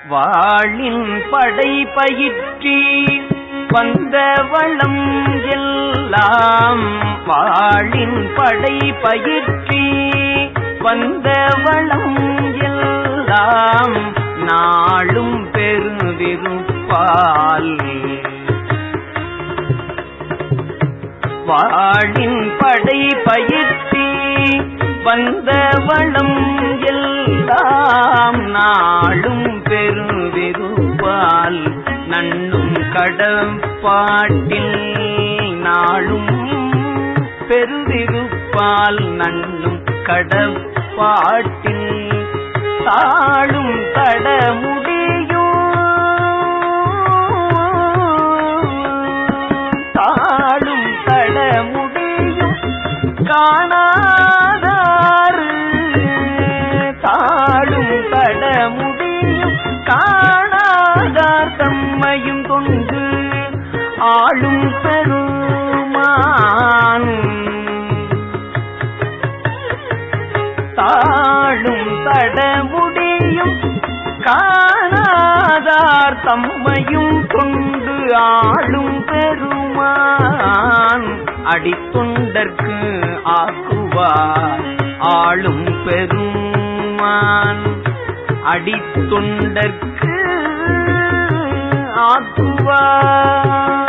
வாழின் படை பயிற்றி வந்த வளம் எல்லாம் வாழின் படை பயிற்றி வந்த வளம் எல்லாம் நாளும் பெருவிருப்பால் வாழின் படை பயிற்றி வந்த வளம் எல்லாம் நாளும் பெருவிருப்பால் நண்ணும் கடப்பாட்டில் நாளும் பெருவிருப்பால் நண்ணும் கடப்பாட்டில் தாழும் தடமுடியும் தாழும் தடமுடியும் காணாதாறு தாழும் தடமுடியும் காணாதார் தம்மையும் கொண்டு ஆளும் பெருமான் தாழும் தடமுடியும் காணாதார் தம்மையும் கொண்டு ஆளும் பெருமான் அடித்தொண்டற்கு ஆக்குவார் ஆளும் பெருமான் அடித்தொண்டற்கு ஆக்குவார்